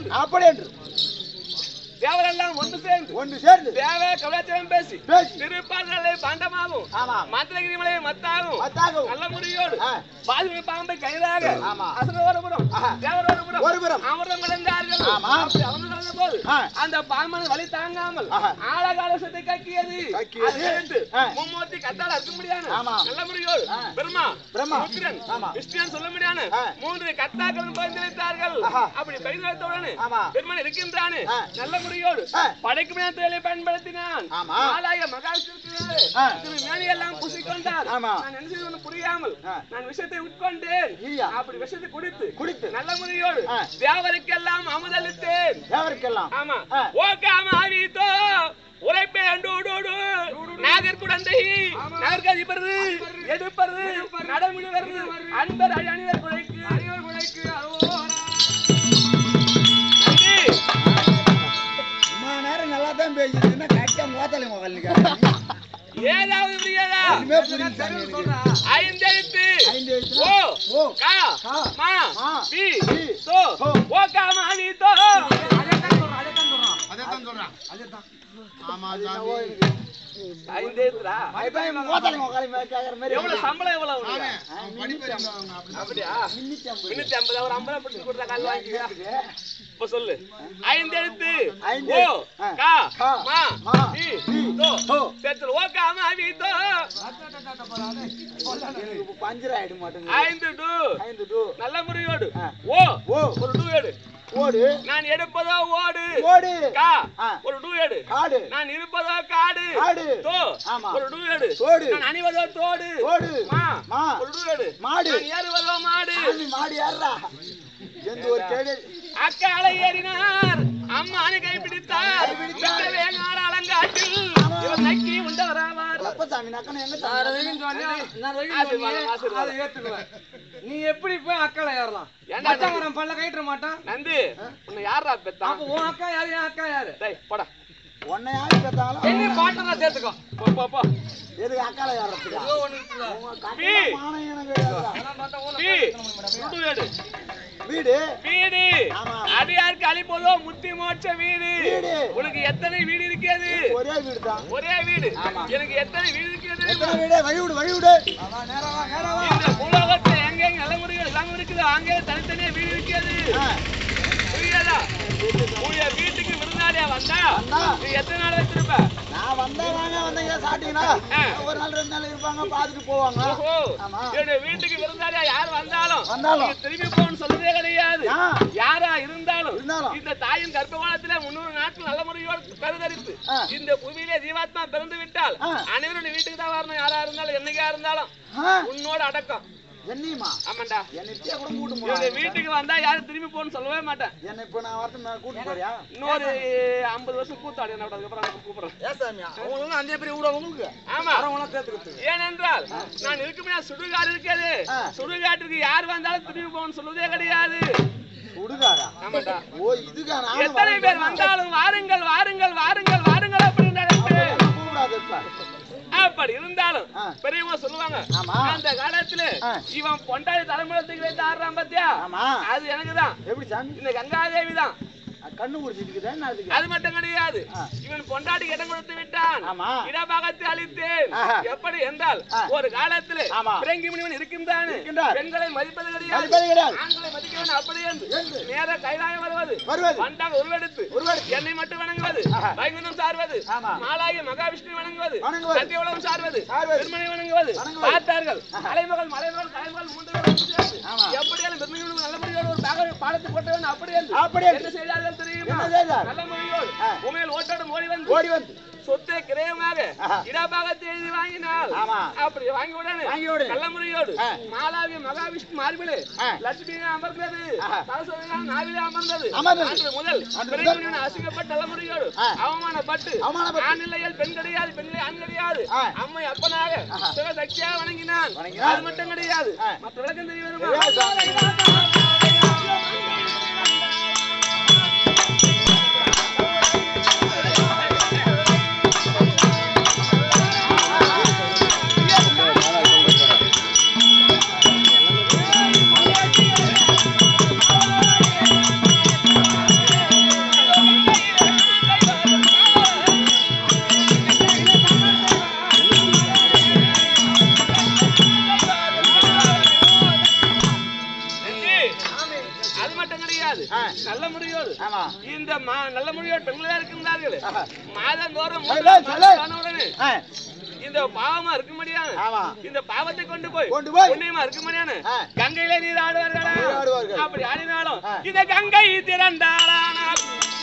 என்று அப்படி என்று தேவரெல்லாம் ஒன்று சேர்ந்து ஒன்று சேர்ந்து தேவ கவலாச்சாரம் பேசி பேசி திருப்பாடலை பாண்டமாகும் ஆமாம் மந்திரகிரி மலையை மத்தாகும் மத்தாகவும் நல்ல முறையோடு ஆ. பாதுகாப்பு பாம்பை கைதாக ஆமா. அசுரவரபுரம் ஆஹா. தேவரபுரம் ஒருபுறம். அமரம் கடந்தார்கள் ஆமா. அப்படி அமர்ந்து கடந்த போது ஆ. அந்த பாம்பன் வழி தாங்காமல் ஆஹா. ஆழகாலசத்தை கக்கியது கக்கியது. அது கேட்டு ஆ. மும்மூர்த்தி கத்தால் அறுக்க முடியாது ஆமா. நல்ல முறையோடு ஆ. பிரம்மா பிரம்மா. ருத்ரன் ஆமா. விஷ்ணுன்னு சொல்ல முடியாது ஆ. மூன்று கத்தாக்கள் பரிந்துரைத்தார்கள் ஆஹா. அப்படி பரிந்துரைத்தவுடனே ஆமா. பெருமான் இருக்கின்றானே ஆ. நல்ல முறையோடு ஆ. படைக்கும் நேரத்தை பயன்படுத்தினான் ஆமா. ஆளாய மகாவிஷ்ணுவிற்கு ஆ. திரு மேனியெல்லாம் பூசிக்கொண்டார் ஆமா. நான் என்ன செய்வது ஒண்ணும் புரியாமல் ஆ. நான் விஷத்தை உட்கொண்டேன் ஐயா. அப்படி விஷத்தை குடித்து குடித்து நல்ல முறையோடு ஆ. தேவருக்கெல்லாம் அமுதளித்தேன் எவருக்கெல்லாம் ஆமா ஆ. ஓகாம ஆவித்தோ உரைப்பேன் டூடூடு நாகர் குடந்தை நகர்கதிபர் எதிர்ப்பது நடமுடிவர் அன்பர் அணிவர் குழைக்கு அணிவர் குழைக்கு நன்றி சும்மா நேரம் நல்லா தான் பேசிட்டு கரெக்டா மோத்தலை மகள் ஏதாவது புரியாதா ஒண்ணுமே புரியல சாமி எனக்கு. ஐந்தெழுத்து ஐந்து எழுத்து. ஓ ஓ. கா கா. மா மா. பி பி. தோ தோ. ஓ கா மா வி தோ ஐந்தெழுத்துடா பயப்படாம மோத்தலை மகளை மேல கேக்குற மாதிரி எவ்வளவு சம்பளம் எவ்வளவு உனக்கு? ஆ, முன்னூத்தி ஐம்பது. அப்படியா முன்னூத்தி ஐம்பது. முன்னூத்தி ஐம்பது ஒரு ஐம்பது பிடிச்சி கொடுத்தா கல் வாங்கிக்கியா இப்ப சொல்லு ஐந்து எழுத்து ஐந்து. ஓ ஆ. கா கா. மா மா. பி பி. தோ தோ. சேர்த்து ஓ கா மா வி தோ எனக்கு இப்ப பஞ்சர் ஆயிட மாட்டேங்குது ஐந்து டு ஐந்து டூ நல்ல முறையோடு ஆ. ஓ ஓ ஒரு டூ எடு ஓடு நான் எடுப்பதோ ஓடு ஓடு கா ஆ. ஒரு டூ எடு காடு நான் இருப்பதோ காடு காடு. தோ ஆமா. ஒரு டூ எடு தோடு. நான் அணிவதோ தோடு ஓடு மா மா ஒரு டூ எடு மாடு நான் ஏறுவதோ மாடு சாமி மாடு ஏறா எந்த ஒரு கேடு அக்காலை ஏறினார் அம்மானை கைப்பிடித்தார் கைப்பிடித்தார். மிக்க வேகார அலங்காட்டில் ஆமா. இவர் நக்கி உண்டவராவார் அப்ப சாமி நக்கணும் எங்க நான் சாமி வரைக்கும் சொன்னேன், நான் வரைக்கும் ஆசீர்வாதம், சொன்னேன், ஆசீர்வாதம். அதை ஏத்துக்குவேன். நீ எப்படி போய் அக்கால ஏறலாம் ஏன்டா மச்சான் பல்ல கயிற்ற மாட்டான் நந்து உன்னை யாரா பெத்தான் அப்ப உன் அக்கா யாரு என் அக்கா யாரு டேய் போடா உன்னை யாரு பெத்தாலும் என்ன பாட்டனா சேர்த்துக்கோ போ போ போ எதுக்கு அக்கால ஏறத்துக்கா ஏதோ ஒண்ணு இருக்குல்ல. உங்க பி. கட்டில மானம் எனக்கு ஏறுதா? அதான் பார்த்தா ஊர்ல பி போய் சுடு வீடு வீடு வீடு ஆமா. அடியாருக்கு அழிப்பதோ முத்தி மோட்ச வீடு வீடு. உனக்கு எத்தனை வீடு இருக்கிறது ஒரே வீடு தான் ஒரே வீடு ஆமா. எனக்கு எத்தனை வீடு இருக்கிறது எத்தனை வீடு வழி விடு வழி விடு அதான் நேரா வா, நேரா வா. இந்த பூலோகத்துல எங்கெங்க தலைமுறைகள் எல்லாம் இருக்குது அங்கே தனித்தனியா வீடு இருக்கிறது ஆ, புரியாதா உடைய வீட்டுக்கு விருந்தாளியா வந்தா வந்தா. நீ எத்தனை நாள் வச்சிருப்ப நான் வந்தா வாங்க வந்தீங்க சாப்பிட்டீங்களா ஆ. ஒரு நாள் ரெண்டு நாள் இருப்பாங்க பார்த்துட்டு போவாங்க ஓஹோ ஆமா. என்னுடைய வீட்டுக்கு விருந்தாளியா யார் வந்தாலும் வந்தாலும். நீங்க திரும்பி போகணும்னு சொல்றதே கிடையாது ஆ. யாரா இருந்தாலும் இருந்தாலும். இந்த தாயின் கர்ப்பகாலத்துல முன்னூறு நாட்கள் நல்ல முறையோடு கருதரித்து ஆ. இந்த புவியிலே ஜீவாத்மா பிறந்து விட்டால் ஆ. அனைவரும் நீ வீட்டுக்கு தான் வரணும் யாரா இருந்தாலும் என்னைக்கா இருந்தாலும் ஆ, உன்னோட அடக்கம் என்னையுமா ஆமாண்டா என்னை இப்படியே கூட கூட்டு என்னுடைய போறாங்க வீட்டுக்கு வந்தா யாரும் திரும்பி போகணும்னு சொல்லவே மாட்டேன் என்னை இப்ப நான் வரட்டு நான் கூட்டு போறியா இன்னொரு ஐம்பது வருஷம் கூத்தாடி என்ன அதுக்கப்புறம் நான் கூப்பிடுறேன் ஏன் சாமி அவங்களுக்கு அந்த பெரிய விட உங்களுக்கு ஆமா வரவங்களாம் சேர்த்துக்கிட்டு ஏனென்றால் நான் இருக்குமே சுடுகாடு இருக்கிறது ஆ. சுடுகாட்டுக்கு யார் வந்தாலும் திரும்பி போகணும்னு சொல்லுவதே கிடையாது சுடுகாடா ஆமாண்டா ஓ இதுக்கா நானும் எத்தனை வரேன். பேர் வந்தாலும் வாருங்கள் வாருங்கள் வாருங்கள் வாருங்கள் அப்படின்னு அழைப்பு. அப்படியெல்லாம் கூப்பிடாத இப்ப அப்படி இருந்தாலும் ஆ. பெரியவங்க சொல்லுவாங்க ஆமா. அந்த காலத்துல ஆ. இவன் பொண்டாடி தலைமுறை வைத்து ஆடுறான் பாத்தியா ஆமா அது எனக்குதான் எப்படி சாமி இந்த கங்காதேவி தான் கண்ணு குடிச்சிட்டு என்ன அதுக்கு அது மட்டும் கிடையாது ஆ. இவன் பொண்டாடி இடம் கொடுத்து விட்டான் ஆமா. இடபாகத்தை அளித்தேன் ஆஹா. எப்படி என்றால் ஆ. ஒரு காலத்துல ஆமா. பிறங்கி முனிவன் இருக்கின்றான் இருக்கின்றார். பெண்களை மதிப்பது கிடையாது மதிப்பது கிடையாது. ஆண்களை மதிக்கவன் அப்படி என்று என்று. நேர கைலாயம் வருவது வருவது வந்தாக உருவெடுத்து உருவெடுத்து. என்னை மட்டும் வணங்குவது ஆஹா. வைகுண்டம் சார்வது ஆமா. மாலாகிய மகாவிஷ்ணு வணங்குவது வணங்குவது. சத்தியவளம் சார்வது சார்வது. திருமணி வணங்குவது வணங்குவது. பார்த்தார்கள் ஆஹா. தலைமகள் மலைமகள் தலைமகள் மூன்று பேரும் சேர்ந்து ஆமா. எப்படியாலும் பெருமையோடு நல்ல முறையோடு ஒரு பாக பாடத்தை போட்டவன் அப்படி என்று அப்படி என்று. என்ன செய்தார்கள் தெரியுமா என்ன செய்தார்? நல்ல முறையோடு ஆ. உமையில் ஓட்டோடு ஓடி வந்து ஓடி வந்து சொத்தை கிரயமாக ஆஹா. இடபாகத்தை எழுதி வாங்கினால் ஆமா. அப்படி வாங்கி உடனே வாங்கி உடனே. நல்ல முறையோடு ஆ. மாலாவிய மகாவிஷ்ணு மார்பிலே ஆ. லட்சுமி அமர்ந்தது ஆஹா. சரஸ்வதி நாவிலே அமர்ந்தது அமர்ந்தது. அன்று முதல் அன்று பிறகு முதல். முனிவன் அசிங்கப்பட்ட நல்ல முறையோடு ஆ. அவமானப்பட்டு அவமானப்பட்டு. ஆண் இல்லையல் பெண் கிடையாது பெண் இல்லை ஆண் கிடையாது ஆ. அம்மை அப்பனாக ஆஹா. சிவசக்தியா வணங்கினான் வணங்கினான். அது மட்டும் கிடையாது ஆ. மற்ற விளக்கம் தெரிய தெரியாது சாமி. வருமா சொல்லுகின்றார்கள் ஆஹா. மாதந்தோறும் சொல்லு, மூன்றாம் சொல்லு. மாதம் ஆனவுடனே ஆ, இந்த பாவமா இருக்க முடியாது ஆமா. இந்த பாவத்தை கொண்டு போய் கொண்டு போய். புண்ணியமா இருக்க முடியாது ஆ. கங்கையில நீர் ஆடுவார்களா நீராடுவார்கள். அப்படி ஆடினாலும் ஆ. இந்த கங்கை திறந்தாளானால்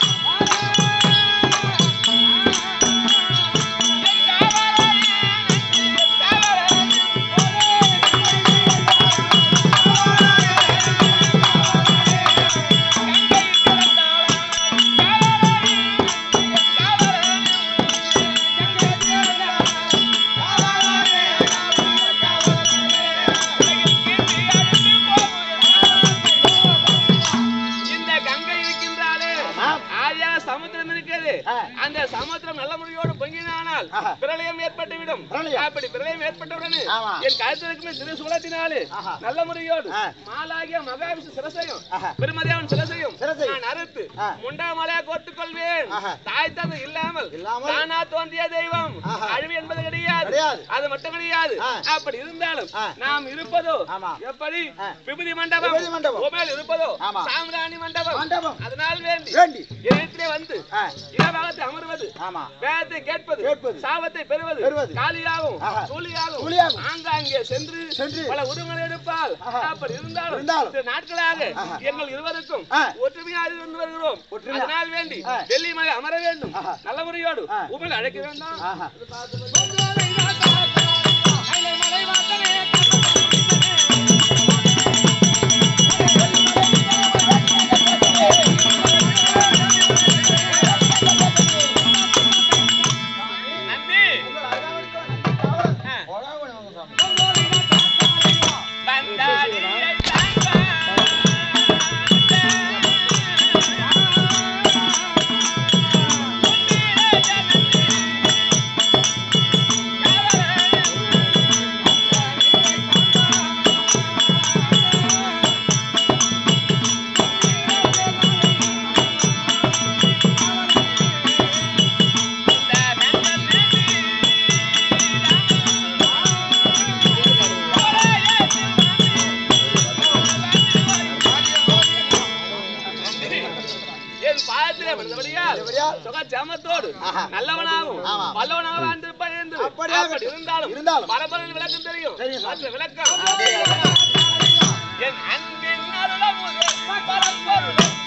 இந்த கங்கை இருக்கின்றாலே ஆமாம். ஆதியான சமுத்திரம் இருக்கிறது ஆ. அந்த சமுத்திரம் நல்ல முறையோடு பொங்கினானால் ஆஹா. பிரளயம் ஏற்பட்டுவிடும் பிரளயம். அப்படி பிரளயம் ஏற்பட்டவுடனே ஆமா. என் கழுத்திற்குமே திருசூலத்தினாலே ஆஹா. நல்ல முறையோடு ஆ. மாலாகிய மகாவிஷ்ணு சிரசையும் ஆஹா. பெருமதேவன் சிரசையும் சிரசையும். நான் அறுத்து ஆ. முண்டாமலையா கோர்த்துக் கொள்வேன் ஆஹா. தாய் தந்தை இல்லாமல் இல்லாமல். தானா தோன்றிய தெய்வம் ஆஹா. அழிவு என்பது கிடையாது கிடையாது. அது மட்டும் கிடையாது ஆ. அப்படி இருந்தாலும் ஆ. நாம் இருப்பதோ ஆமா. எப்படி ஆ. விபூதி மண்டபம் விபூதி மண்டபம். உமேல் இருப்பதோ ஆமா. சாம்ராணி மண்டபம் மண்டபம். அதனால் வேண்டி வேண்டி இடத்திலே வந்து ஆ, இடபாகத்தை அமர்வது ஆமா வேதத்தை கேட்பது கேட்பது. சாபத்தை பெறுவது பெறுவது. காலியாகும் ஆஹா. சூழியாகும் சூழியாகும். ஆங்காங்கே சென்று சென்று. பல உருவங்களை எடுப்பால் ஆஹா. அப்படி இருந்தாலும் இருந்தாலும். சில நாட்களாக ஆஹா. எங்கள் இருவருக்கும் ஆ. ஒற்றுமையாக இருந்து வருகிறோம் ஒற்றுமையா? அதனால் வேண்டி ஆ. டெல்லி மலை அமர வேண்டும் ஆஹா. நல்ல முறையோடு ஆ. உங்களை அழைக்க வேண்டாம் ஆஹா நம்பி ஆ. வந்தாடியை என் பாதத்திலே விழுந்தபடியால் விழுந்தபடியால் சுகச்சமத்தோடு ஆஹா. நல்லவனாகவும் ஆமா. வல்லவனாக வாழ்ந்திருப்பான் என்று அப்படியாக அப்படி இருந்தாலும் இருந்தாலும். பல பல விளக்கம் தெரியும் தெரியும் சாமி. மற்ற விளக்கம் அதே. என் அன்பின் அருளமுதே பரம்பொருளே